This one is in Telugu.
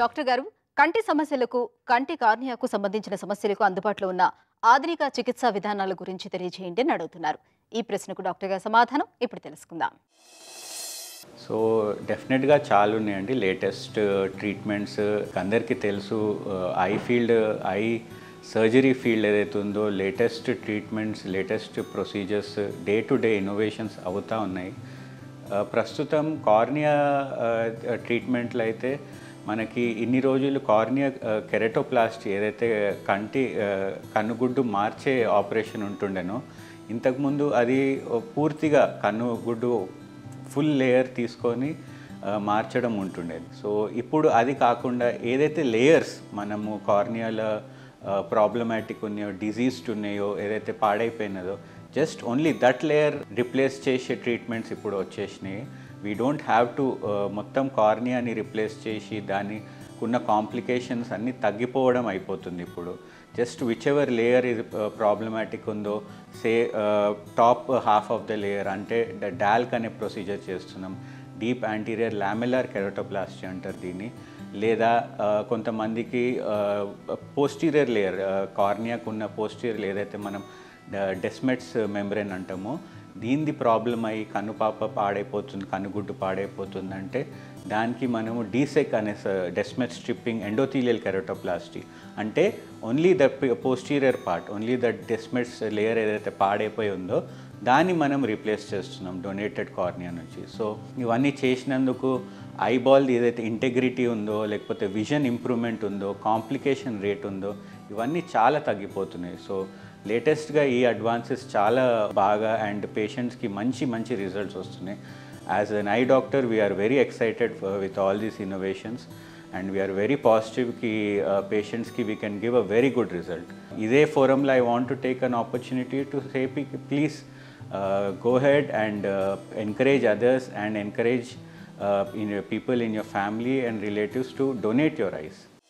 డాక్టర్ గారు కంటి సమస్యలకు కంటి కార్నియాకు సంబంధించిన సమస్యలకు అందుబాటులో ఉన్న ఆధునిక చికిత్సా విధానాల గురించి తెలియజేయండి అని అడుగుతున్నారు ఈ ప్రశ్నకు డాక్టర్ గారి సమాధానం ఇప్పుడు తెలుసుకుందాం సో డెఫినెట్గా చాలా ఉన్నాయండి లేటెస్ట్ ట్రీట్మెంట్స్ అందరికీ తెలుసు eye field eye surgery field ఏదైతే ఉందో latest treatments latest procedures day to day innovations అవుతూ ఉన్నాయి ఆ, ప్రస్తుతం కార్నియా ట్రీట్మెంట్లు అయితే మనకి ఇన్ని రోజులు కార్నియా కెరటోప్లాస్టీ ఏదైతే కంటి ఆ, కన్నుగుడ్డు మార్చే ఆపరేషన్ ఉంటుండెనో ఇంతకుముందు అది పూర్తిగా కన్నుగుడ్డు ఫుల్ లేయర్ తీసుకొని ఆ, మార్చడం ఉంటుండేది సో ఇప్పుడు అది కాకుండా ఏదైతే లేయర్స్ మనము కార్నియాల ప్రాబ్లమాటిక్ ఉన్నాయో డిజీజ్డ్ ఉన్నాయో ఏదైతే పాడైపోయినదో just only that layer replace చేసే ట్రీట్మెంట్స్ ఇప్పుడు వచ్చేసినాయి వీ డోంట్ హ్యావ్ టు మొత్తం కార్నియాని రిప్లేస్ చేసి దాని ఉన్న కాంప్లికేషన్స్ అన్నీ తగ్గిపోవడం అయిపోతుంది ఇప్పుడు జస్ట్ విచ్ ఎవర్ లేయర్ ఇది ప్రాబ్లమాటిక్ ఉందో say top half of the layer అంటే డాల్క్ అనే ప్రొసీజర్ చేస్తున్నాం డీప్ యాంటీరియర్ లామెలార్ కెరటోప్లాస్టీ అంటారు దీన్ని లేదా ఆ, కొంతమందికి పోస్టీరియర్ లేయర్ కార్నియాకు ఉన్న పోస్టీరియర్ ఏదైతే మనం డెస్మెట్స్ మెంబ్రెన్ అంటామో దీనిది ప్రాబ్లం అయ్యి కనుపాప పాడైపోతుంది కనుగుడ్డు పాడైపోతుంది అంటే దానికి మనము డీసెక్ అనే డెస్మెట్ స్ట్రిప్పింగ్ ఎండోథీలియల్ కెరటోప్లాస్టీ అంటే only the posterior part only the Descemet's layer ఏదైతే పాడైపోయి ఉందో దాన్ని మనం రీప్లేస్ చేస్తున్నాం డొనేటెడ్ కార్నియా నుంచి సో ఇవన్నీ చేసినందుకు ఐబాల్ ఏదైతే ఇంటెగ్రిటీ ఉందో లేకపోతే విజన్ ఇంప్రూవ్మెంట్ ఉందో కాంప్లికేషన్ రేట్ ఉందో ఇవన్నీ చాలా తగ్గిపోతున్నాయి సో లేటెస్ట్గా ఈ అడ్వాన్సెస్ చాలా బాగా అండ్ పేషెంట్స్కి మంచి మంచి రిజల్ట్స్ వస్తున్నాయి as an eye doctor we're very excited with all these innovations and we're very పాజిటివ్కి పేషెంట్స్కి we can give a very good result ఇదే ఫోరంలో I want to take an opportunity to say please go ahead and uh, encourage others and encourage uh, in your people in your family and relatives to donate your eyes.